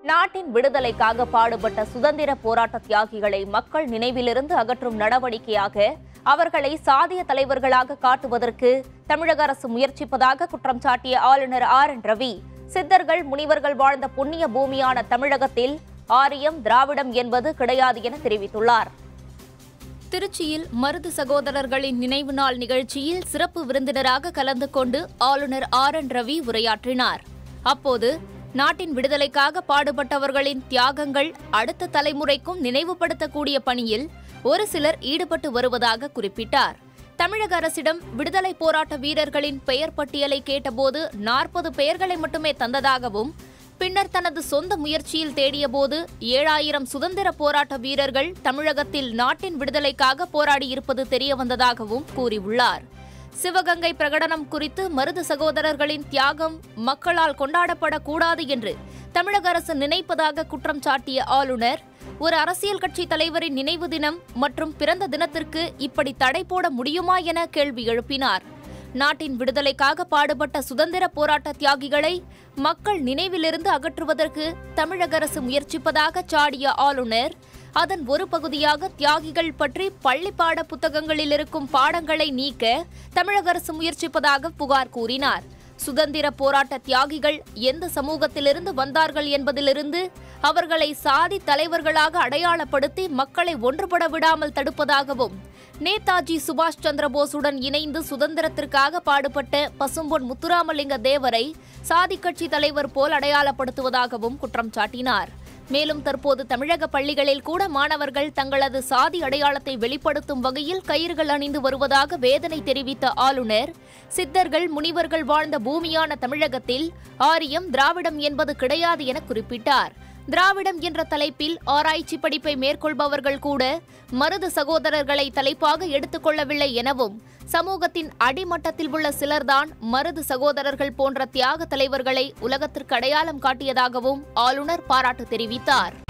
நாட்டின் விடுதலைக்காக பாடுபட்ட சுதந்திர போராட்ட தியாகிகளை மக்கள் நினைவிலிருந்து அகற்றும் நடவடிக்கையாக அவர்களை சாதிய தலைவர்களாக காட்டுவதற்கு தமிழக அரசு முயற்சிப்பதாக குற்றம் சாட்டிய ஆளுநர் ஆர் என் ரவி சித்தர்கள் முனிவர்கள் வாழ்ந்த புண்ணிய பூமியான தமிழகத்தில் ஆரியம் திராவிடம் என்பது கிடையாது என தெரிவித்துள்ளார் திருச்சியில் மருது சகோதரர்களின் நினைவு நாள் நிகழ்ச்சியில் சிறப்பு விருந்தினராக கலந்து கொண்டு ஆளுநர் ஆர் என் ரவி உரையாற்றினார் அப்போது நாட்டின் விடுதலைக்காக பாடுபட்டவர்களின் தியாகங்கள் அடுத்த தலைமுறைக்கும் நினைவுபடுத்தக்கூடிய பணியில் ஒரு சிலர் ஈடுபட்டு வருவதாக குறிப்பிட்டார் தமிழக அரசிடம் விடுதலை போராட்ட வீரர்களின் பெயர் பட்டியலை கேட்டபோது நாற்பது பெயர்களை மட்டுமே தந்ததாகவும் பின்னர் தனது சொந்த முயற்சியில் தேடியபோது ஏழாயிரம் சுதந்திர போராட்ட வீரர்கள் தமிழகத்தில் நாட்டின் விடுதலைக்காக போராடியிருப்பது தெரியவந்ததாகவும் கூறியுள்ளார் சிவகங்கை பிரகடனம் குறித்து மருது சகோதரர்களின் தியாகம் மக்களால் கொண்டாடப்படக்கூடாது என்று தமிழக அரசு நினைப்பதாக குற்றம் சாட்டிய ஆளுநர் ஒரு அரசியல் கட்சி தலைவரின் நினைவு தினம் மற்றும் பிறந்த தினத்திற்கு இப்படி தடை போட முடியுமா என கேள்வி எழுப்பினார் நாட்டின் விடுதலைக்காக பாடுபட்ட சுதந்திர போராட்ட தியாகிகளை மக்கள் நினைவிலிருந்து அகற்றுவதற்கு தமிழக அரசு முயற்சிப்பதாக சாடிய ஆளுநர் அதன் ஒரு பகுதியாக தியாகிகள் பற்றி பள்ளி பாட புத்தகங்களில் இருக்கும் பாடங்களை நீக்க தமிழக அரசு முயற்சிப்பதாக புகார் கூறினார் சுதந்திர போராட்ட தியாகிகள் எந்த சமூகத்திலிருந்து வந்தார்கள் என்பதிலிருந்து அவர்களை சாதி தலைவர்களாக அடையாளப்படுத்தி மக்களை ஒன்றுபட விடாமல் தடுப்பதாகவும் நேதாஜி சுபாஷ் சந்திர போஸுடன் இணைந்து சுதந்திரத்திற்காக பாடுபட்ட பசும்பொன் முத்துராமலிங்க தேவரை சாதி கட்சி தலைவர் போல் அடையாளப்படுத்துவதாகவும் குற்றம் சாட்டினார் மேலும் தற்போது தமிழக பள்ளிகளில் கூட மாணவர்கள் தங்களது சாதி அடையாளத்தை வெளிப்படுத்தும் வகையில் கயிறுகள் அணிந்து வருவதாக வேதனை தெரிவித்த ஆளுநர் சித்தர்கள் முனிவர்கள் வாழ்ந்த பூமியான தமிழகத்தில் ஆரியம் திராவிடம் என்பது கிடையாது என குறிப்பிட்டார் திராவிடம் என்ற தலைப்பில் ஆராய்ச்சி படிப்பை மேற்கொள்பவர்கள் கூட மருது சகோதரர்களை தலைப்பாக எடுத்துக்கொள்ளவில்லை எனவும் சமூகத்தின் அடிமட்டத்தில் உள்ள சிலர்தான் மருது சகோதரர்கள் போன்ற தியாக தலைவர்களை உலகத்திற்கு அடையாளம் காட்டியதாகவும் ஆளுநர் பாராட்டு தெரிவித்தார்